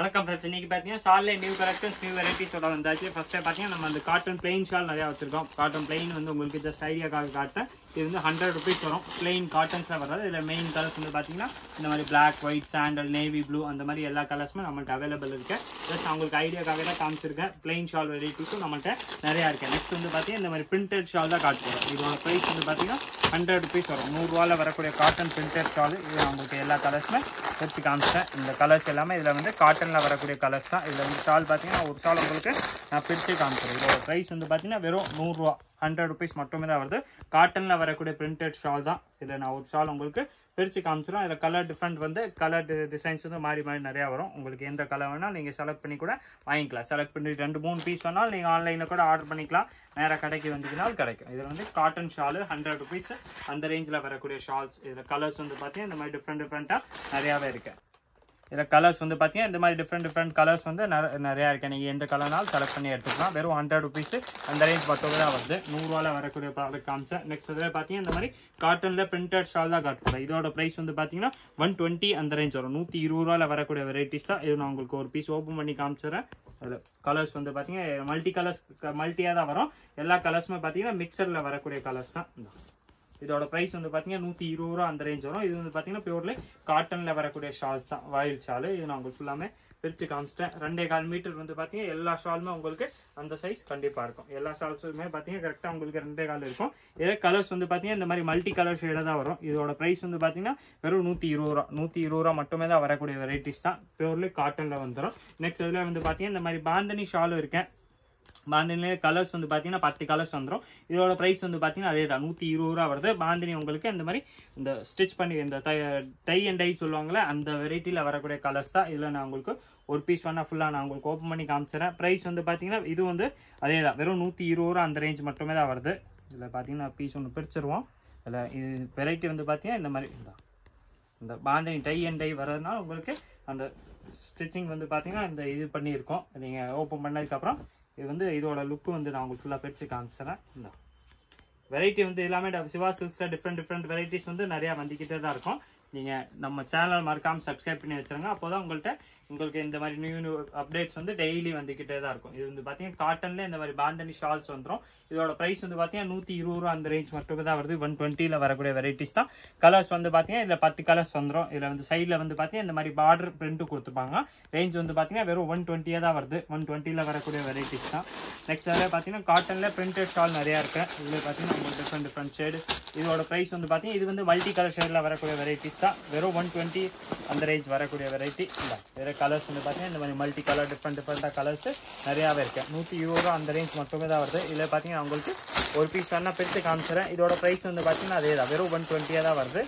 வணக்கம் ஃப்ரெண்ட்ஸ் இன்னைக்கு பார்த்தீங்கன்னா ஷால்ல நியூ கலெக்ஷன்ஸ் நியூ வெரைட்டிஸோட வந்தாச்சு ஃபர்ஸ்ட் பார்த்தீங்கன்னா நம்ம அந்த காட்டன் பிளெயின் ஷால் நிறையா வச்சிருக்கோம் காட்டன் பிளெயின் வந்து உங்களுக்கு ஜஸ்ட் ஐடியாக்காக காட்டேன் இது வந்து ஹண்ட்ரட் ருபீஸ் வரும் பிளெயின் காட்டன்ஸில் வராது இதில் மெயின் கலர்ஸ் வந்து பார்த்தீங்கன்னா இந்த மாதிரி black white sandal navy blue அந்த மாதிரி எல்லா கலர்ஸுமே நம்மள்ட்ட அவைலபிள் இருக்கு ஜஸ்ட் அவங்களுக்கு ஐடியாக்காக தான் காமிச்சிருக்கேன் பிளெயின் ஷால் வெரைட்டிஸும் நம்மள்ட்ட நிறையா இருக்கு நெக்ஸ்ட் வந்து பார்த்தீங்கன்னா இந்த மாதிரி பிரிண்டட் ஷால் தான் காட்ட போகிறோம் இதோட ப்ரைஸ் வந்து பார்த்தீங்கன்னா ஹண்ட்ரட் ருபீஸ் வரும் நூறுரூவாவில் வரக்கூடிய காட்டன் பிரிண்டட் ஷால் இது நான் உங்களுக்கு எல்லா கலர்ஸுமே எடுத்து காமிச்சிட்டேன் இந்த கலர்ஸ் எல்லாமே இதில் வந்து காட்டனில் வரக்கூடிய கலர்ஸ் தான் இதில் வந்து ஷால் பார்த்தீங்கன்னா ஒரு ஷால் உங்களுக்கு நான் பிரித்து காமிச்சிடுறேன் இதோட ப்ரைஸ் வந்து பார்த்தீங்கன்னா வெறும் நூறுரூவா ஹண்ட்ரட் ருபீஸ் மட்டுமே தான் வருது காட்டனில் வரக்கூடிய பிரிண்டட் ஷால் தான் இதில் நான் ஒரு ஷால் உங்களுக்கு பிரித்து காமிச்சிடும் இதில் கலர் டிஃப்ரெண்ட் வந்து கலர் டிசைன்ஸ் வந்து மாறி மாறி நிறையா வரும் உங்களுக்கு எந்த கலர் வேணால் நீங்கள் செலக்ட் பண்ணி கூட வாங்கிக்கலாம் செலக்ட் பண்ணி ரெண்டு மூணு பீஸ் வேணாலும் நீங்கள் ஆன்லைனில் கூட ஆர்டர் பண்ணிக்கலாம் நேராக கடைக்கு வந்தீங்கனாலும் கிடைக்கும் இதில் வந்து காட்டன் ஷாலு ஹண்ட்ரட் ருபீஸ் அந்த ரேஞ்சில் வரக்கூடிய ஷால்ஸ் இதில் கலர்ஸ் வந்து பார்த்தீங்கன்னா இந்த மாதிரி டிஃப்ரெண்ட் டிஃப்ரெண்ட்டாக நிறையாவே இருக்குது இதில் கலர்ஸ் வந்து பார்த்தீங்கன்னா இந்த மாதிரி டிஃப்ரெண்ட் டிஃப்ரெண்ட் கலர்ஸ் வந்து நிற- நிறையா இருக்கு நீங்கள் எந்த கலர்னாலும் செலக்ட் பண்ணி எடுத்துக்கலாம் வெறும் ஹண்ட்ரட் ருபீஸ் அந்த ரேஞ்ச் மட்டும் தான் வருது நூறுரூவாவில் வரக்கூடிய ப்ராடக்ட் காமிச்சேன் நெக்ஸ்ட் இதில் பார்த்தீங்கன்னா இந்த மாதிரி காட்டனில் பிரிண்டட் ஷால் தான் காட்டுறேன் இதோட ப்ரைஸ் வந்து பார்த்தீங்கன்னா ஒன் டுவெண்ட்டி அந்த ரேஞ்ச் வரும் நூற்றி இருபது ரூபாவில் வரக்கூடிய வெரைட்டிஸ் தான் இது நான் உங்களுக்கு ஒரு பீஸ் ஓப்பன் பண்ணி காமிச்சிடுறேன் அதில் கலர்ஸ் வந்து பார்த்தீங்கன்னா மல்டி கலர்ஸ் மல்டியாக தான் வரும் எல்லா கலர்ஸுமே பார்த்தீங்கன்னா மிக்சரில் வரக்கூடிய கலர்ஸ் தான் இந்த இதோட பிரைஸ் வந்து பார்த்தீங்கன்னா நூற்றி இருபது ரூபா அந்த ரேஞ்ச் வரும் இது வந்து பார்த்தீங்கன்னா பியூர்லி காட்டனில் வரக்கூடிய ஷால்ஸ் தான் வாயில் ஷாலு இது நான் உங்களுக்கு ஃபுல்லாமே பிரித்து காமிச்சிட்டேன் ரெண்டே கால் மீட்டர் வந்து பார்த்தீங்கன்னா எல்லா ஷாலுமே உங்களுக்கு அந்த சைஸ் கண்டிப்பாக இருக்கும் எல்லா ஷால்ஸுமே பார்த்தீங்கன்னா கரெக்டாக உங்களுக்கு ரெண்டே கால் இருக்கும் இதே கலர்ஸ் வந்து பார்த்தீங்கன்னா இந்த மாதிரி மல்டி கலர் ஷேடாக தான் வரும் இதோட ப்ரைஸ் வந்து பார்த்தீங்கன்னா வெறும் நூற்றி இருபது ரூபா நூற்றி இருபது ரூபா மட்டுமே தான் வரக்கூடிய வெரைட்டிஸ் தான் பியூர்லி காட்டனில் வந்துடும் நெக்ஸ்ட் இதில் வந்து பார்த்தீங்கன்னா இந்த மாதிரி பாந்தனி ஷாலும் இருக்கேன் பாந்தினிலே கலர்ஸ் வந்து பார்த்தீங்கன்னா பத்து கலர்ஸ் வந்துடும் இதோட ப்ரைஸ் வந்து பார்த்தீங்கன்னா அதே தான் நூற்றி இருபது ரூபா வருது பாந்தினி உங்களுக்கு இந்த மாதிரி இந்த ஸ்டிச் பண்ணி இந்த டை அண்ட் டை சொல்லுவாங்களே அந்த வெரைட்டியில் வரக்கூடிய கலர்ஸ் தான் இதில் நான் உங்களுக்கு ஒரு பீஸ் வேணால் ஃபுல்லாக நான் உங்களுக்கு ஓப்பன் பண்ணி காமிச்சிடறேன் ப்ரைஸ் வந்து பார்த்தீங்கன்னா இது வந்து அதே தான் வெறும் நூற்றி இருபது ரூபா அந்த ரேஞ்ச் மட்டுமே தான் வருது இதில் பார்த்தீங்கன்னா பீஸ் ஒன்று பிரிச்சிருவோம் இதில் இது வெரைட்டி வந்து பார்த்தீங்கன்னா இந்த மாதிரி இந்த இந்த பாந்தினி டை அண்ட் டை வர்றதுனால உங்களுக்கு அந்த ஸ்டிச்சிங் வந்து பார்த்தீங்கன்னா இந்த இது பண்ணியிருக்கோம் நீங்கள் ஓப்பன் பண்ணதுக்கப்புறம் இது வந்து இதோட லுக்கு வந்து நான் உங்களுக்கு ஃபுல்லாக பிரித்து காமிச்சிடறேன் இந்த வெரைட்டி வந்து எல்லாமே ட- சிவா சில்க்ஸில் டிஃப்ரெண்ட் டிஃப்ரெண்ட் வெரைட்டிஸ் வந்து நிறையா வந்துக்கிட்டே தான் இருக்கும் நீங்கள் நம்ம சேனல் மறக்காமல் சப்ஸ்கிரைப் பண்ணி வச்சுருங்க அப்போ தான் உங்கள்கிட்ட உங்களுக்கு இந்த மாதிரி நியூ நியூ அப்டேட்ஸ் வந்து டெய்லி வந்துக்கிட்டே தான் இருக்கும் இது வந்து பார்த்தீங்கன்னா காட்டனில் இந்த மாதிரி பாந்தனி ஷால்ஸ் வந்துடும் இதோட ப்ரைஸ் வந்து பார்த்தீங்கன்னா நூற்றி இருபது ரூபா அந்த ரேஞ்ச் மட்டுமே தான் வருது ஒன் டுவெண்ட்டியில் வரக்கூடிய வெரைட்டிஸ் தான் கலர்ஸ் வந்து பார்த்தீங்கன்னா இதில் பத்து கலர்ஸ் வந்துடும் இதில் வந்து சைடில் வந்து பார்த்தீங்கன்னா இந்த மாதிரி பார்டர் பிரிண்ட் கொடுத்துருப்பாங்க ரேஞ்ச் வந்து பார்த்தீங்கன்னா வெறும் ஒன் டுவெண்ட்டியாக தான் வருது ஒன் டுவெண்ட்டியில் வரக்கூடிய வெரைட்டிஸ் தான் நெக்ஸ்ட் அதில் பார்த்தீங்கன்னா காட்டனில் பிரிண்டட் ஷால் நிறையா இருக்கு இதில் பார்த்தீங்கன்னா உங்களுக்கு டிஃப்ரெண்ட் டிஃப்ரெண்ட் ஷேடு இதோட ப்ரைஸ் வந்து பார்த்தீங்கன்னா இது வந்து மல்டி கலர் ஷேடில் வரக்கூடிய வெரைட்டிஸ் தான் வெறும் ஒன் டுவெண்ட்டி அந்த ரேஞ்ச் வரக்கூடிய வெரைட்டி இல்லை வேறு கலர்ஸ் வந்து பார்த்தீங்கன்னா இந்த மாதிரி மல்டி கலர் டிஃப்ரெண்ட் டிஃப்ரெண்ட்டாக கலர்ஸ் நிறையாவே இருக்கு நூற்றி இருபது ரூபா அந்த ரேஞ்ச் மட்டுமே தான் வருது இதில் பார்த்தீங்கன்னா உங்களுக்கு ஒரு பீஸ் வேணால் பிரித்து காமிச்சிடறேன் இதோட ப்ரைஸ் வந்து பார்த்தீங்கன்னா அதே தான் வெறும் ஒன் டுவெண்ட்டியாக தான் வருது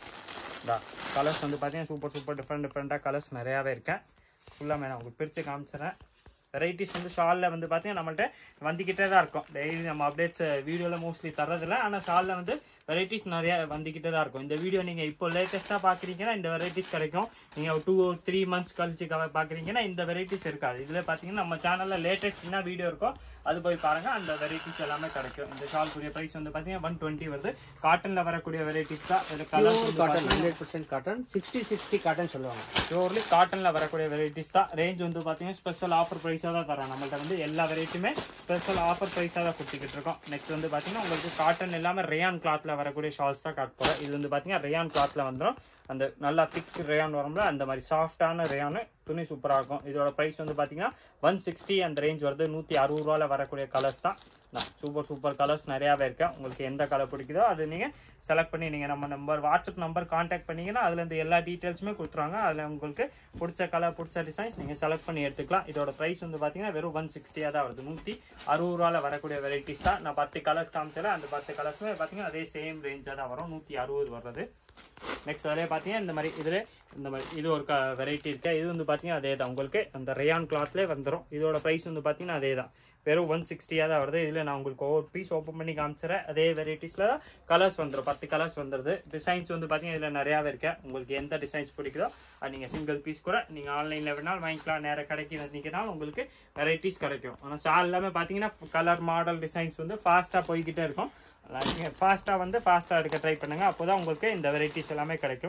தான் கலர்ஸ் வந்து பார்த்தீங்கன்னா சூப்பர் சூப்பர் டிஃப்ரெண்ட் டிஃப்ரெண்ட்டாக கலர்ஸ் நிறையாவே இருக்கேன் ஃபுல்லாக நான் உங்களுக்கு பிரித்து காமிச்சிடறேன் வெரைட்டிஸ் வந்து ஷாலில் வந்து பார்த்தீங்கன்னா நம்மள்ட்ட வந்துக்கிட்டே தான் இருக்கும் டெய்லி நம்ம அப்டேட்ஸ் வீடியோவில் மோஸ்ட்லி தர்றதில்ல ஆனால் ஷாலில் வந்து வெரைட்டிஸ் நிறையா வந்துக்கிட்டே தான் இருக்கும் இந்த வீடியோ நீங்கள் இப்போ லேட்டஸ்ட்டாக பார்க்குறீங்கன்னா இந்த வெரைட்டிஸ் கிடைக்கும் நீங்கள் டூ த்ரீ மந்த்ஸ் கழிச்சு கவர் பார்க்குறீங்கன்னா இந்த வெரைட்டிஸ் இருக்காது இதில் பார்த்தீங்கன்னா நம்ம சேனலில் லேட்டஸ்ட் என்ன வீடியோ இருக்கோ அது போய் பாருங்கள் அந்த வெரைட்டிஸ் எல்லாமே கிடைக்கும் இந்த ஷால் கூடிய ப்ரைஸ் வந்து பார்த்தீங்கன்னா ஒன் டுவெண்ட்டி வருது காட்டனில் வரக்கூடிய வெரைட்டிஸ் தான் இது கலர்ஸ் வந்து cotton hundred percent cotton sixty sixty cotton சொல்லுவாங்க பியூர்லி காட்டனில் வரக்கூடிய வெரைட்டிஸ் தான் ரேஞ்ச் வந்து பார்த்தீங்கன்னா ஸ்பெஷல் ஆஃபர் ப்ரைஸாக தான் தரோம் நம்மள்ட்ட வந்து எல்லா வெரைட்டியுமே ஸ்பெஷல் ஆஃபர் ப்ரைஸாக தான் கொடுத்துக்கிட்டு இருக்கோம் நெக்ஸ்ட் வந்து பார்த்தீங்கன்னா உங்களுக்கு காட்டன் இல்லாமல் ரேயான் கிளாத்தில் வரக்கூடிய ஷால்ஸ் தான் காட்ட போகிறோம் இது வந்து பார்த்தீங்கன்னா ரேயான் கிளாத்தில் வந்துடும் அந்த நல்லா திக் ரேயான் வரும்ல அந்த மாதிரி சாஃப்டான ரேயானு துணி சூப்பராக இருக்கும் இதோட ப்ரைஸ் வந்து பார்த்தீங்கன்னா ஒன் சிக்ஸ்டி அந்த ரேஞ்ச் வருது நூற்றி அறுபது ரூபாவில் வரக்கூடிய கலர்ஸ் தான் சூப்பர் சூப்பர் கலர்ஸ் நிறையாவே இருக்கு உங்களுக்கு எந்த கலர் பிடிக்குதோ அது நீங்கள் செலக்ட் பண்ணி நீங்கள் நம்ம நம்பர் வாட்ஸ்அப் நம்பர் காண்டாக்ட் பண்ணீங்கன்னா அதுலேருந்து எல்லா டீட்டெயில்ஸுமே கொடுத்துருவாங்க அதில் உங்களுக்கு பிடிச்ச கலர் பிடிச்ச டிசைன்ஸ் நீங்கள் செலக்ட் பண்ணி எடுத்துக்கலாம் இதோட ப்ரைஸ் வந்து பார்த்தீங்கன்னா வெறும் ஒன் சிக்ஸ்டியாக தான் வருது நூற்றி அறுபது ரூபாவில் வரக்கூடிய வெரைட்டிஸ் தான் நான் பத்து கலர்ஸ் காமிச்சேன் அந்த பத்து கலர்ஸுமே பார்த்தீங்கன்னா அதே சேம் ரேஞ்சாக தான் வரும் நூற்றி அறுபது வர்றது நெக்ஸ்ட் அதிலே பார்த்தீங்கன்னா இந்த மாதிரி இதில் இந்த மாதிரி இது ஒரு க வெரைட்டி இருக்கு இது வந்து பார்த்தீங்கன்னா அதே தான் உங்களுக்கு அந்த ரேயான் கிளாத்லேயே வந்துடும் இதோட ப்ரைஸ் வந்து பார்த்தீங்கன்னா அதே தான் வெறும் ஒன் சிக்ஸ்டியாக தான் வருது இதில் நான் உங்களுக்கு ஒவ்வொரு பீஸ் ஓப்பன் பண்ணி காமிச்சிடறேன் அதே வெரைட்டிஸில் கலர்ஸ் வந்துடும் பத்து கலர்ஸ் வந்துடுது டிசைன்ஸ் வந்து பார்த்தீங்கன்னா இதில் நிறையாவே இருக்கு உங்களுக்கு எந்த டிசைன்ஸ் பிடிக்குதோ அது நீங்கள் சிங்கிள் பீஸ் கூட நீங்கள் ஆன்லைனில் வேணாலும் வாங்கிக்கலாம் நேராக கடைக்கு வந்தீங்கனாலும் உங்களுக்கு வெரைட்டிஸ் கிடைக்கும் ஆனால் ஷால் எல்லாமே பார்த்தீங்கன்னா கலர் மாடல் டிசைன்ஸ் வந்து ஃபாஸ்ட்டாக போய்கிட்டே இருக்கும் நீங்கள் ஃபாஸ்ட்டாக வந்து ஃபாஸ்ட்டாக எடுக்க ட்ரை பண்ணுங்கள் அப்போ தான் உங்களுக்கு இந்த வெரைட்டிஸ் எல்லாமே கிடைக்கும்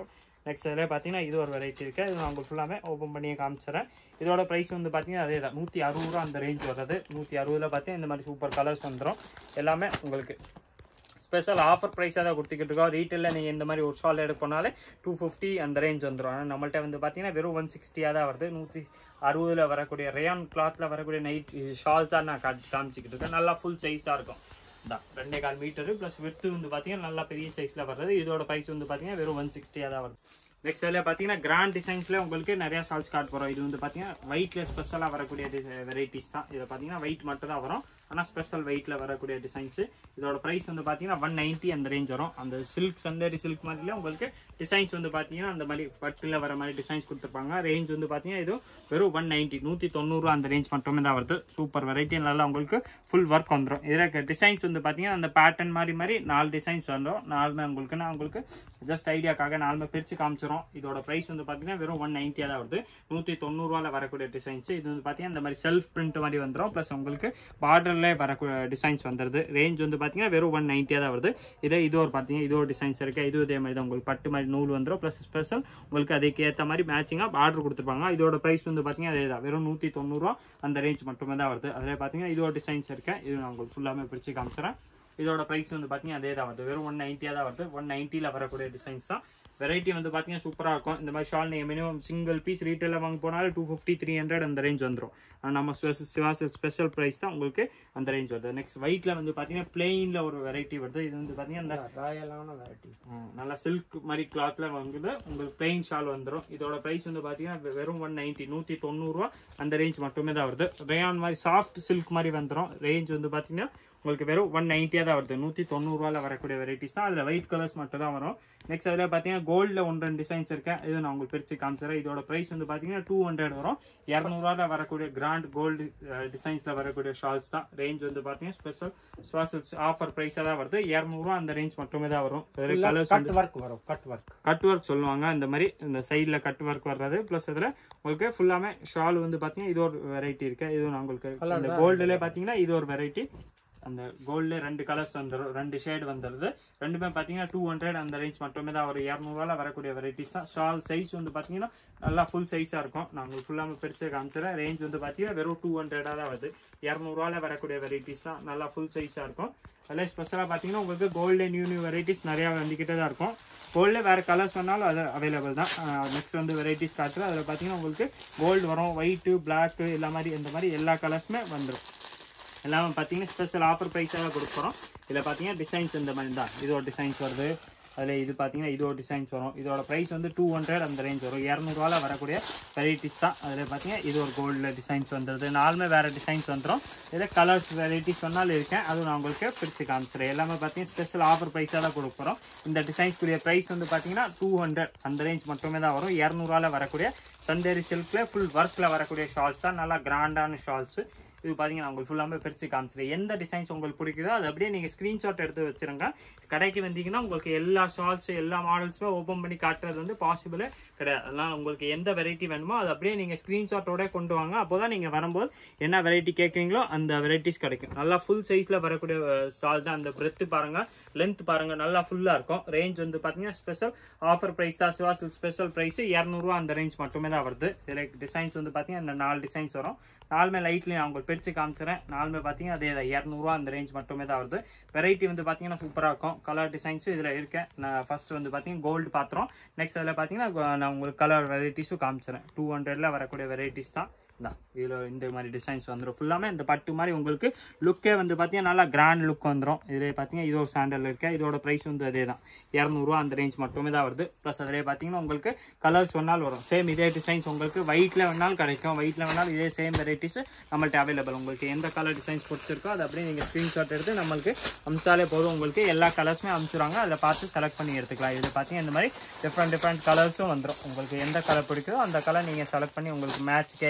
நெக்ஸ்ட் இதில் பார்த்தீங்கன்னா இது ஒரு வெரைட்டி இருக்குது இது நான் உங்களுக்கு ஃபுல்லாமே ஓப்பன் பண்ணியே காமிச்சிடறேன் இதோட ப்ரைஸ் வந்து பார்த்தீங்கன்னா அதே தான் நூற்றி அறுபது ரூபா அந்த ரேஞ்ச் வருது நூற்றி அறுபதுல பார்த்தீங்கன்னா இந்த மாதிரி சூப்பர் கலர்ஸ் வந்துடும் எல்லாமே உங்களுக்கு ஸ்பெஷல் ஆஃபர் ப்ரைஸாக தான் கொடுத்துக்கிட்டு இருக்கோம் ரீட்டெயிலில் நீங்கள் இந்த மாதிரி ஒரு ஷால் எடுக்கணும்னாலே டூ ஃபிஃப்டி அந்த ரேஞ்ச் வந்துடும் ஆனால் நம்மள்ட்ட வந்து பார்த்தீங்கன்னா வெறும் ஒன் சிக்ஸ்டியாக தான் வருது நூற்றி அறுபதில் வரக்கூடிய ரேயான் கிளாத்தில் வரக்கூடிய நைட் ஷால் தான் நான் காட்டி காமிச்சிக்கிட்டு இருக்கேன் நல்லா ஃபுல் சைஸாக இருக்கும் தான் ரெண்டே கால் மீட்டரு ப்ளஸ் வித்து வந்து பார்த்தீங்கன்னா நல்லா பெரிய சைஸில் வர்றது இதோட ப்ரைஸ் வந்து பார்த்தீங்கன்னா வெறும் ஒன் சிக்ஸ்டியாக தான் வருது நெக்ஸ்ட் அதில் பார்த்தீங்கன்னா கிராண்ட் டிசைன்ஸில் உங்களுக்கு நிறைய ஷால்ஸ் காட் போகிறோம் இது வந்து பார்த்தீங்கன்னா வெயிட்டில் ஸ்பெஷலாக வரக்கூடிய வெரைட்டிஸ் தான் இதில் பார்த்தீங்கன்னா வெயிட் மட்டும் தான் வரும் ஆனால் ஸ்பெஷல் வெயிட்டில் வரக்கூடிய டிசைன்ஸு இதோட ப்ரைஸ் வந்து பார்த்தீங்கன்னா ஒன் நைன்ட்டி அந்த ரேஞ்ச் வரும் அந்த சில்க் சந்தேரி சில்க் மாதிரில உங்களுக்கு டிசைன்ஸ் வந்து பார்த்தீங்கன்னா அந்த மாதிரி பட்டில் வர மாதிரி டிசைன்ஸ் கொடுத்துருப்பாங்க ரேஞ்ச் வந்து பார்த்தீங்கன்னா இது வெறும் ஒன் நைன்ட்டி நூற்றி தொண்ணூறுரூவா அந்த ரேஞ்ச் மட்டுமே தான் வருது சூப்பர் வெரைட்டி நல்லா உங்களுக்கு ஃபுல் ஒர்க் வந்துடும் இதில் டிசைன்ஸ் வந்து பார்த்தீங்கன்னா அந்த பேட்டர்ன் மாதிரி மாதிரி நாலு டிசைன்ஸ் வந்துடும் நாலுமே உங்களுக்கு நான் உங்களுக்கு ஜஸ்ட் ஐடியாக்காக நாலுமே பிரித்து காமிச்சிரும் இதோட ப்ரைஸ் வந்து பார்த்தீங்கன்னா வெறும் ஒன் நைன்ட்டியாக தான் வருது நூற்றி தொண்ணூறுவாவில் வரக்கூடிய டிசைன்ஸ் இது வந்து பார்த்தீங்கன்னா இந்த மாதிரி செல்ஃப் பிரிண்ட் மாதிரி வந்துடும் ப்ளஸ் உங்களுக்கு பார்டரில் வரக்கூடிய டிசைன்ஸ் வந்துடுது ரேஞ்ச் வந்து பார்த்தீங்கன்னா வெறும் ஒன் நைன்ட்டியாக தான் வருது இதே இது ஒரு பார்த்தீங்கன்னா இது ஒரு டிசைன்ஸ் இருக்குது இது இதே மாதிரி தான் உங்களுக்கு பட்டு மாதிரி நூல் வந்துடும் ப்ளஸ் ஸ்பெஷல் உங்களுக்கு அதுக்கு ஏற்ற மாதிரி மேட்சிங்காக ஆர்டர் கொடுத்துருப்பாங்க இதோட ப்ரைஸ் வந்து பார்த்தீங்கன்னா அதே தான் வெறும் நூற்றி தொண்ணூறுரூவா அந்த ரேஞ்ச் மட்டுமே தான் வருது அதில் பார்த்தீங்கன்னா இதோட டிசைன்ஸ் இருக்கேன் இது நான் உங்களுக்கு ஃபுல்லாமே பிரித்து காமிச்சிடறேன் இதோட ப்ரைஸ் வந்து பார்த்தீங்கன்னா அதே தான் வருது வெறும் ஒன் நைன்ட்டியாக தான் வருது ஒன் நைன்ட்டியில் வரக்கூடிய டிசைன்ஸ் தான் வெரைட்டி வந்து பார்த்தீங்கன்னா சூப்பராக இருக்கும் இந்த மாதிரி ஷால் நீங்கள் மினிமம் சிங்கிள் பீஸ் ரீட்டெயிலில் வாங்க போனாலும் டூ ஃபிஃப்டி த்ரீ ஹண்ட்ரட் அந்த ரேஞ்ச் வந்துடும் ஆனால் நம்ம ஸ்பெஷல் சிவாசல் ஸ்பெஷல் ப்ரைஸ் தான் உங்களுக்கு அந்த ரேஞ்ச் வருது நெக்ஸ்ட் ஒயிட்டில் வந்து பார்த்தீங்கன்னா பிளெயினில் ஒரு வெரைட்டி வருது இது வந்து பார்த்தீங்கன்னா இந்த ராயலான வெரைட்டி ம், நல்லா சில்க் மாதிரி கிளாத்ல வந்து உங்களுக்கு பிளெயின் ஷால் வந்துடும் இதோட பிரைஸ் வந்து பார்த்தீங்கன்னா வெ- வெறும் ஒன் நைன்ட்டி நூற்றி தொண்ணூறுரூவா அந்த ரேஞ்ச் மட்டுமே தான் வருது ரேயான் மாதிரி சாஃப்ட் சில்க் மாதிரி வந்துடும் ரேஞ்ச் வந்து பார்த்தீங்கன்னா உங்களுக்கு வெறும் ஒன் நைன்ட்டியாக தான் வருது நூற்றி தொண்ணூறுவாவில் வரக்கூடிய வெரைட்டிஸ் தான் அதில் ஒயிட் கலர்ஸ் மட்டும் தான் வரும் நெக்ஸ்ட் அதில் பார்த்தீங்கன்னா கோல்டில் ஒன்று ரெண்டு டிசைன்ஸ் இருக்கேன் இது நான் உங்களுக்கு பிரித்து காமிச்சிடுறேன் இதோட ப்ரைஸ் வந்து பார்த்தீங்கன்னா டூ ஹண்ட்ரட் வரும் இரநூறுவாவில் வரக்கூடிய கிராண்ட் கோல்டு டிசைன்ஸில் வரக்கூடிய ஷால்ஸ் தான் ரேஞ்ச் வந்து பார்த்தீங்கன்னா ஸ்பெஷல் ஸ்பெஷல் ஆஃபர் ப்ரைஸாக தான் வருது இரநூறுவா அந்த ரேஞ்ச் மட்டுமே தான் வரும் கலர்ஸ் கட் ஒர்க் வரும் கட் ஒர்க் கட் ஒர்க் சொல்லுவாங்க இந்த மாதிரி இந்த சைடில் கட் ஒர்க் வர்றது ப்ளஸ் இதில் உங்களுக்கு ஃபுல்லாமே ஷால் வந்து பார்த்தீங்கன்னா இது ஒரு வெரைட்டி இருக்கு இது நான் உங்களுக்கு இந்த கோல்டுல பார்த்தீங்கன்னா இது ஒரு வெரைட்டி அந்த கோல்டு ரெண்டு கலர்ஸ் வந்துடும் ரெண்டு ஷேட் வந்துடுது ரெண்டுமே பார்த்தீங்கன்னா டூ ஹண்ட்ரட் அந்த ரேஞ்ச் மட்டுமே தான் ஒரு இரநூறுவால வரக்கூடிய வெரைட்டிஸ் தான் ஷால் சைஸ் வந்து பார்த்தீங்கன்னா நல்லா ஃபுல் சைஸாக இருக்கும் நான் உங்களுக்கு ஃபுல்லாக பிரிச்சு காமிச்சிடறேன் ரேஞ்ச் வந்து பார்த்தீங்கன்னா வெறும் டூ ஹண்ட்ரடாக தான் வருது இரநூறுவால வரக்கூடிய வெரைட்டிஸ் தான் நல்லா ஃபுல் சைஸாக இருக்கும் அதில் ஸ்பெஷலாக பார்த்தீங்கன்னா உங்களுக்கு கோல்டு நியூ நியூ வெரைட்டிஸ் நிறையா வந்துக்கிட்டே தான் இருக்கும் கோல்டில் வேறு கலர்ஸ் வேணாலும் அது அவைலபிள் தான் நெக்ஸ்ட் வந்து வெரைட்டிஸ் காட்டுறேன் அதில் பார்த்தீங்கன்னா உங்களுக்கு கோல்டு வரும் ஒயிட்டு பிளாக்கு எல்லா மாதிரி இந்த மாதிரி எல்லா கலர்ஸுமே வந்துடும் எல்லாமே பார்த்தீங்கன்னா ஸ்பெஷல் ஆஃபர் ப்ரைஸாக கொடுக்குறோம் இதில் பார்த்தீங்கன்னா டிசைன்ஸ் இந்த மாதிரி தான் இது ஒரு டிசைன்ஸ் வருது அதில் இது பார்த்தீங்கன்னா இது ஒரு டிசைன்ஸ் வரும் இதோட ப்ரைஸ் வந்து டூ ஹண்ட்ரட் அந்த ரேஞ்ச் வரும் இரநூறுவால வரக்கூடிய வெரைட்டிஸ் தான் அதில் பார்த்தீங்கன்னா இது ஒரு கோல்டில் டிசைன்ஸ் வந்துடுது நாலுமே வேறு டிசைன்ஸ் வந்துடும் இதில் கலர்ஸ் வெரைட்டிஸ் சொன்னாலும் இருக்கேன் அதுவும் நான் உங்களுக்கு பிரித்து காமிச்சிடுறேன் எல்லாமே பார்த்தீங்கன்னா ஸ்பெஷல் ஆஃபர் ப்ரைஸாக தான் கொடுக்குறோம் இந்த டிசைன்ஸ்க்குரிய ப்ரைஸ் வந்து பார்த்தீங்கன்னா டூ ஹண்ட்ரட் அந்த ரேஞ்ச் மட்டுமே தான் வரும் இரநூறுவால வரக்கூடிய சந்தேரி சில்கில் ஃபுல் ஒர்க்கில் வரக்கூடிய ஷால்ஸ் தான் நல்லா கிராண்டான ஷால்ஸு இது பார்த்தீங்கன்னா உங்களுக்கு ஃபுல்லாமே பிரித்து காமிச்சிடுறேன் எந்த டிசைன்ஸ் உங்களுக்கு பிடிக்குதோ அது அப்படியே நீங்கள் ஸ்க்ரீன்ஷாட் எடுத்து வச்சிருங்க கடைக்கு வந்தீங்கன்னா உங்களுக்கு எல்லா ஷால்ஸ் எல்லா மாடல்ஸுமே ஓப்பன் பண்ணி காட்டுறது வந்து பாசிபிளே கிடையாது அதனால் உங்களுக்கு எந்த வெரைட்டி வேணுமோ அது அப்படியே நீங்கள் ஸ்க்ரீன்ஷாட்டோட கொண்டு வாங்க அப்போ தான் நீங்கள் வரும்போது என்ன வெரைட்டி கேட்குறீங்களோ அந்த வெரைட்டிஸ் கிடைக்கும் நல்லா ஃபுல் சைஸில் வரக்கூடிய ஷால் தான் அந்த பிரெத்து பாருங்கள் லென்த் பாருங்கள் நல்லா ஃபுல்லாக இருக்கும் ரேஞ்ச் வந்து பார்த்தீங்கன்னா ஸ்பெஷல் ஆஃபர் ப்ரைஸ் தான் சிவாசில் ஸ்பெஷல் ப்ரைஸ் இரநூறுவா அந்த ரேஞ்ச் மட்டுமே தான் வருது இதில் டிசைன்ஸ் வந்து பார்த்தீங்கன்னா இந்த நாலு டிசைன்ஸ் வரும் நாலுமே லைட்லேயும் நான் உங்களுக்கு பிரித்து காமிச்சிடுறேன் நாலுமே பார்த்தீங்கன்னா அதே தான் இரநூறுவா அந்த ரேஞ்ச் மட்டுமே தான் வருது வெரைட்டி வந்து பார்த்தீங்கன்னா சூப்பராக இருக்கும் கலர் டிசைன்ஸும் இதில் இருக்கேன் நான் ஃபர்ஸ்ட் வந்து பார்த்தீங்கன்னா கோல்டு பாத்திரம் நெக்ஸ்ட் அதில் பார்த்தீங்கன்னா நான் உங்களுக்கு கலர் வெரைட்டிஸும் காமிச்சிடுறேன் டூ ஹண்ட்ரடில் வரக்கூடிய வெரைட்டிஸ் தான் தான் இதில் இந்த மாதிரி டிசைன்ஸ் வந்துடும் ஃபுல்லாமே இந்த பட்டு மாதிரி உங்களுக்கு லுக்கே வந்து பார்த்தீங்கன்னா நல்லா கிராண்ட் லுக் வந்துடும் இதில் பார்த்தீங்கன்னா இது ஒரு சாண்டல் இருக்கு இதோட ப்ரைஸ் வந்து அதே தான் இரநூறுவா அந்த ரேஞ்ச் மட்டுமே தான் வருது ப்ளஸ் அதிலே பார்த்தீங்கன்னா உங்களுக்கு கலர்ஸ் வேணாலும் வரும் சேம் இதே டிசைன்ஸ் உங்களுக்கு ஒயிட்டில் வேணாலும் கிடைக்கும் ஒயிட்டில் வேணாலும் இதே சேம் வெரைட்டிஸ் நம்மள்ட்ட அவைலபிள் உங்களுக்கு எந்த கலர் டிசைன்ஸ் பிடிச்சிருக்கோ அதை அப்படியே நீங்கள் ஸ்க்ரீன்ஷாட் எடுத்து நம்மளுக்கு அமிச்சாலே போதும் உங்களுக்கு எல்லா கலர்ஸுமே அமிச்சிடுவாங்க அதில் பார்த்து செலக்ட் பண்ணி எடுத்துக்கலாம் இதில் பார்த்தீங்கன்னா இந்த மாதிரி டிஃப்ரெண்ட் டிஃப்ரெண்ட் கலர்ஸும் வந்துடும் உங்களுக்கு எந்த கலர் பிடிக்குதோ அந்த கலர் நீங்கள் செலக்ட் பண்ணி உங்களுக்கு மேட்ச்க்கு ஏற்ற மாதிரி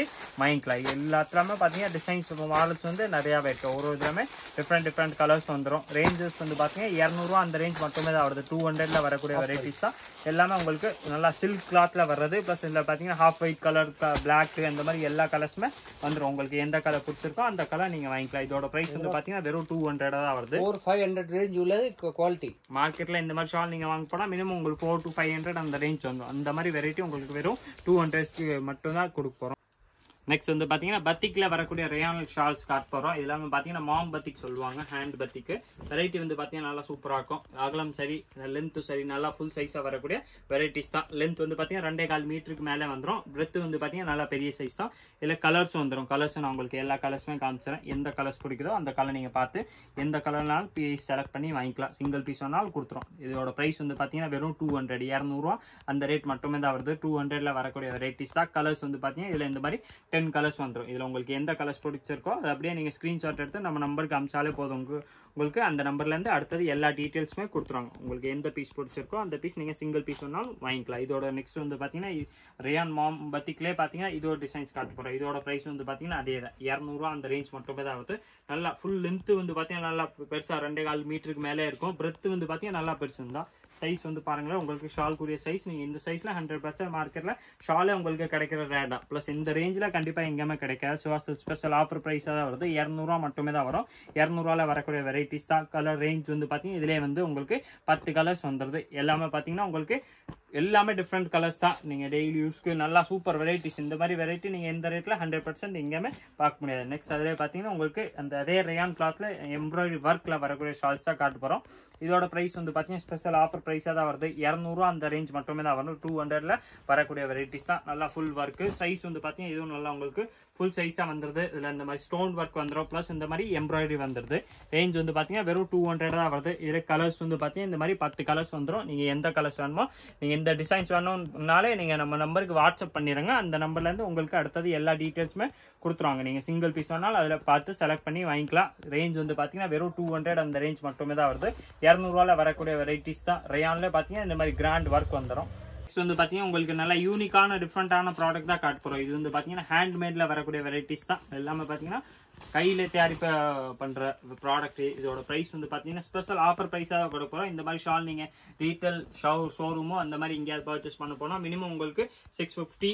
வாங்கிக்கலாம் எல்லாத்துலாமே பார்த்தீங்கன்னா டிசைன்ஸ் மாடல்ஸ் வந்து நிறையாவே இருக்குது ஒரு ஒரு இதுலாமே டிஃப்ரெண்ட் டிஃப்ரெண்ட் கலர்ஸ் வந்துடும் ரேஞ்சஸ் வந்து பார்த்தீங்கன்னா இரநூறுவா அந்த ரேஞ்ச் மட்டுமே தான் வருது டூ ஹண்ட்ரட்ல வரக்கூடிய வெரைட்டிஸ் தான் எல்லாமே உங்களுக்கு நல்லா சில்க் கிளாத்ல வர்றது ப்ளஸ் இதில் பார்த்தீங்கன்னா ஹாஃப் ஒயிட் கலர் பிளாக் அந்த மாதிரி எல்லா கலர்ஸுமே வந்துடும் உங்களுக்கு எந்த கலர் பிடிச்சிருக்கோ அந்த கலர் நீங்கள் வாங்கிக்கலாம் இதோட ப்ரைஸ் வந்து பார்த்தீங்கன்னா வெறும் டூ ஹண்ட்ரட் தான் வருது ஃபோர் ஃபைவ் ஹண்ட்ரட் ரேஞ்ச் உள்ளது குவாலிட்டி மார்க்கெட்டில் இந்த மாதிரி ஷால் நீங்கள் வாங்க போனால் மினிமம் உங்களுக்கு ஃபோர் to ஃபைவ் ஹண்ட்ரட் அந்த ரேஞ்ச் வந்துடும் அந்த மாதிரி வெரைட்டி உங்களுக்கு வெறும் டூ ஹண்ட்ரட்ஸ்க்கு மட்டும் தான் கொடுக்க போகிறோம் நெக்ஸ்ட் வந்து பார்த்தீங்கன்னா பத்திக்கில் வரக்கூடிய ரேயான் ஷால்ஸ் காட்ட போகிறோம் இது எல்லாமே பார்த்தீங்கன்னா மாம் பத்திக் சொல்லுவாங்க ஹேண்ட் பத்திக்கு வெரைட்டி வந்து பார்த்தீங்கன்னா நல்லா சூப்பராக இருக்கும் அகலம் சரி லென்த்து சரி நல்லா ஃபுல் சைஸாக வரக்கூடிய வெரைட்டிஸ் தான் லென்த் வந்து பார்த்தீங்கன்னா ரெண்டே கால் மீட்டருக்கு மேலே வந்துடும் பிரெத் வந்து பார்த்தீங்கன்னா நல்லா பெரிய சைஸ் தான் இதில் கலர்ஸ் வந்துடும் கலர்ஸ் நான் உங்களுக்கு எல்லா கலர்ஸுமே காமிச்சிடறேன் எந்த கலர்ஸ் பிடிக்குதோ அந்த கலர் நீங்கள் பார்த்து எந்த கலர்னாலும் பீஸ் செலக்ட் பண்ணி வாங்கிக்கலாம் சிங்கிள் பீஸ் வேணாலும் கொடுத்துரும் இதோட ப்ரைஸ் வந்து பார்த்தீங்கன்னா வெறும் டூ ஹண்ட்ரட் இரநூறுவா அந்த ரேட் மட்டுமே தான் வருது டூ ஹண்ட்ரட்ல வரக்கூடிய வெரைட்டிஸ் தான் கலர்ஸ் வந்து பார்த்தீங்கன்னா இதில் இந்த மாதிரி டென் கலர்ஸ் வந்துடும் இதில் உங்களுக்கு எந்த கலர்ஸ் பிடிச்சிருக்கோ அதை அப்படியே நீங்கள் ஸ்க்ரீன்ஷாட் எடுத்து நம்ம நம்பருக்கு அமிச்சாலே போதும் உங்க- உங்களுக்கு அந்த நம்பர்லேருந்து அடுத்தது எல்லா டீட்டெயில்ஸுமே கொடுத்துருவாங்க உங்களுக்கு எந்த பீஸ் பிடிச்சிருக்கோ அந்த பீஸ் நீங்கள் சிங்கிள் பீஸ் வேணாலும் வாங்கிக்கலாம் இதோட நெக்ஸ்ட் வந்து பார்த்தீங்கன்னா ரியான் மாம் பத்திக்லே பார்த்தீங்கன்னா இதோட டிசைன்ஸ் காட்ட போகிறோம் இதோட ப்ரைஸ் வந்து பார்த்தீங்கன்னா அதே தான் இரநூறுவா அந்த ரேஞ்ச் மட்டுமே தான் வருது நல்லா ஃபுல் லென்த்து வந்து பார்த்தீங்கன்னா நல்லா பெருசாக ரெண்டே கால் மீட்டருக்கு மேலே இருக்கும் பிரெத் வந்து பார்த்தீங்கன்னா நல்லா பெருசு தான் சைஸ் வந்து பாருங்களேன் உங்களுக்கு ஷால் கூடிய சைஸ் நீங்கள் இந்த சைஸில் ஹண்ட்ரட் பர்சன்ட் மார்க்கெட்டில் ஷாலே உங்களுக்கு கிடைக்கிற ரேட் ப்ளஸ் இந்த ரேஞ்சில் கண்டிப்பாக எங்கேயுமே கிடைக்காது சிவாசல் ஸ்பெஷல் ஆஃபர் ப்ரைஸாக தான் வருது இரநூறுவா மட்டுமே தான் வரும் இரநூறுவால வரக்கூடிய வெரைட்டிஸ் தான் கலர் ரேஞ்ச் வந்து பார்த்தீங்கன்னா இதிலே வந்து உங்களுக்கு பத்து கலர்ஸ் வந்துடுது எல்லாமே பார்த்தீங்கன்னா உங்களுக்கு எல்லாமே டிஃப்ரெண்ட் கலர்ஸ் தான் நீங்கள் டெய்லி யூஸ்க்கு நல்லா சூப்பர் வெரைட்டிஸ் இந்த மாதிரி வெரைட்டி நீங்கள் எந்த ரேட்டில் ஹண்ட்ரட் பர்சன்ட் எங்கேயுமே பார்க்க முடியாது நெக்ஸ்ட் அதிலே பார்த்தீங்கன்னா உங்களுக்கு அந்த அதே ரேயான் கிளாத்தில் எம்ப்ராய்டரி ஒர்க்கில் வரக்கூடிய ஷால்ஸ் தான் காட்ட போகிறோம் இதோட ப்ரைஸ் வந்து பார்த்தீங்கன்னா ஸ்பெஷல் ஆஃபர் ப்ரைஸாக தான் வருது இரநூறுவா அந்த ரேஞ்ச் மட்டுமே தான் வரும் டூ ஹண்ட்ரட்ல வரக்கூடிய வெரைட்டிஸ் தான் நல்லா ஃபுல் ஒர்க்கு சைஸ் வந்து பார்த்தீங்கன்னா இதுவும் நல்லா உங்களுக்கு ஃபுல் சைஸாக வந்துருது இதில் இந்த மாதிரி ஸ்டோன் ஒர்க் வந்துடும் ப்ளஸ் இந்த மாதிரி எம்ப்ராய்டரி வந்துருது ரேஞ்ச் வந்து பார்த்தீங்கன்னா வெறும் டூ ஹண்ட்ரட் தான் வருது இதில் கலர்ஸ் வந்து பார்த்தீங்கன்னா இந்த மாதிரி பத்து கலர்ஸ் வந்துடும் நீங்கள் எந்த கலர்ஸ் வேணுமோ நீங்கள் எந்த டிசைன்ஸ் வேணும்னாலே நீங்கள் நம்ம நம்பருக்கு வாட்ஸ்அப் பண்ணிடுங்க அந்த நம்பர்லேருந்து உங்களுக்கு அடுத்தது எல்லா டீட்டெயில்ஸுமே கொடுத்துருவாங்க நீங்கள் சிங்கிள் பீஸ் வேணாலும் அதில் பார்த்து செலக்ட் பண்ணி வாங்கிக்கலாம் ரேஞ்ச் வந்து பார்த்தீங்கன்னா வெறும் டூ ஹண்ட்ரட் அந்த ரேஞ்ச் மட்டுமே தான் வருது இரநூறுவால வரக்கூடிய வெரைட்டிஸ் தான் ரேயான்ல பார்த்தீங்கன்னா இந்த மாதிரி கிராண்ட் ஒர்க் வந்துடும் நெக்ஸ்ட் வந்து பார்த்தீங்கன்னா உங்களுக்கு நல்ல யூனிக்கான டிஃப்ரெண்டான ப்ராடக்ட் தான் காட்ட போகிறோம் இது வந்து பார்த்தீங்கன்னா ஹேண்ட்மேடில் வரக்கூடிய வெரைட்டிஸ் தான் எல்லாமே பார்த்தீங்கன்னா கையில் தயாரிப்பு பண்ணுற ப்ராடக்ட் இதோட ப்ரைஸ் வந்து பார்த்தீங்கன்னா ஸ்பெஷல் ஆஃபர் ப்ரைஸாக தான் கொடுக்க போகிறோம் இந்த மாதிரி ஷால் நீங்கள் ரீட்டைல் ஷோ ஷோரூமோ அந்த மாதிரி எங்கேயாவது பர்ச்சேஸ் பண்ண போனால் மினிமம் உங்களுக்கு சிக்ஸ் ஃபிஃப்டி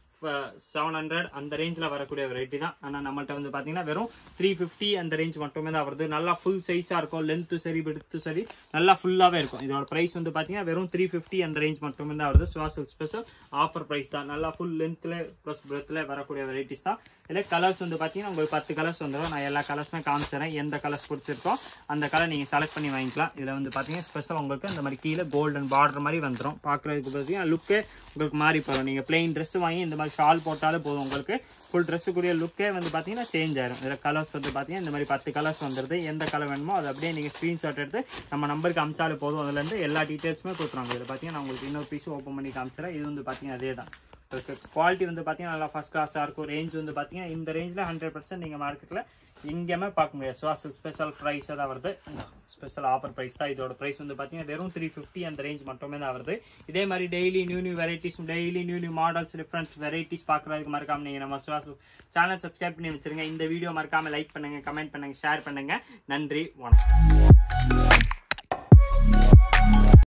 செவன் ஹண்ட்ரட் அந்த ரேஞ்சில் வரக்கூடிய வெரைட்டி தான் ஆனால் நம்மள்ட்ட வந்து பார்த்தீங்கன்னா வெறும் த்ரீ ஃபிஃப்டி அந்த ரேஞ்ச் மட்டுமே தான் வருது நல்லா ஃபுல் சைஸாக இருக்கும் லென்த்து சரி விடுத்து சரி நல்லா ஃபுல்லாகவே இருக்கும் இதோட ப்ரைஸ் வந்து பார்த்தீங்கன்னா வெறும் த்ரீ ஃபிஃப்டி அந்த ரேஞ்ச் மட்டுமே தான் வருது சுவாசல் ஸ்பெஷல் ஆஃபர் ப்ரைஸ் தான் நல்லா ஃபுல் லென்த்தில் ப்ளஸ் பிரெத்தில் வரக்கூடிய வெரைட்டிஸ் தான் இதில் கலர்ஸ் வந்து பார்த்தீங்கன்னா உங்களுக்கு பத்து கலர்ஸ் வந்துடும் நான் எல்லா கலர்ஸுமே காமிச்சிடறேன் எந்த கலர்ஸ் பிடிச்சிருக்கோ அந்த கலர் நீங்கள் செலக்ட் பண்ணி வாங்கிக்கலாம் இதில் வந்து பார்த்தீங்கன்னா ஸ்பெஷல் உங்களுக்கு இந்த மாதிரி கீழே கோல்டன் பார்டர் மாதிரி வந்துடும் பார்க்குறதுக்கு பார்த்தீங்கன்னா லுக்கே உங்களுக்கு மாறி போகும் நீங்கள் பிளெயின் ட்ரெஸ் வாங்கி இந்த மாதிரி ஷால் போட்டாலே போதும் உங்களுக்கு ஃபுல் ட்ரெஸ்ஸுக்குரிய லுக்கே வந்து பார்த்தீங்கன்னா சேஞ்ச் ஆயிரும் இதில் கலர்ஸ் வந்து பார்த்தீங்கன்னா இந்த மாதிரி பத்து கலர்ஸ் வந்துருது எந்த கலர் வேணுமோ அதை அப்படியே நீங்கள் ஸ்க்ரீன்ஷாட் எடுத்து நம்ம நம்பருக்கு அமிச்சாலே போதும் அதுலேருந்து எல்லா டீட்டெயில்ஸுமே கொடுத்துருவாங்க இதில் பார்த்தீங்கன்னா நான் உங்களுக்கு இன்னொரு பீஸும் ஓப்பன் பண்ணி காமிச்சிடறேன் இது வந்து பார்த்தீங்கன்னா அதே தான் குவாலிட்டி வந்து பார்த்தீங்கன்னா நல்லா ஃபஸ்ட் கிளாஸாக இருக்கும் ரேஞ்ச் வந்து பார்த்தீங்கன்னா இந்த ரேஞ்சில் ஹண்ட்ரட் பர்சன்ட் நீங்கள் மார்க்கெட்டில் எங்கேயுமே பார்க்க முடியாது சுவாசல் ஸ்பெஷல் ப்ரைஸாக தான் வருது ஸ்பெஷல் ஆஃபர் ப்ரைஸ் தான் இதோட ப்ரைஸ் வந்து பார்த்தீங்கன்னா வெறும் த்ரீ ஃபிஃப்டி அந்த ரேஞ்ச் மட்டுமே தான் வருது இதே மாதிரி daily new new varieties daily new new models different varieties பார்க்குறதுக்கு மறக்காம நீங்கள் நம்ம சுவாசல் சேனல் சப்ஸ்கிரைப் பண்ணி வச்சிருங்க இந்த வீடியோ மறக்காம லைக் பண்ணுங்க கமெண்ட் பண்ணுங்க ஷேர் பண்ணுங்க நன்றி வணக்கம்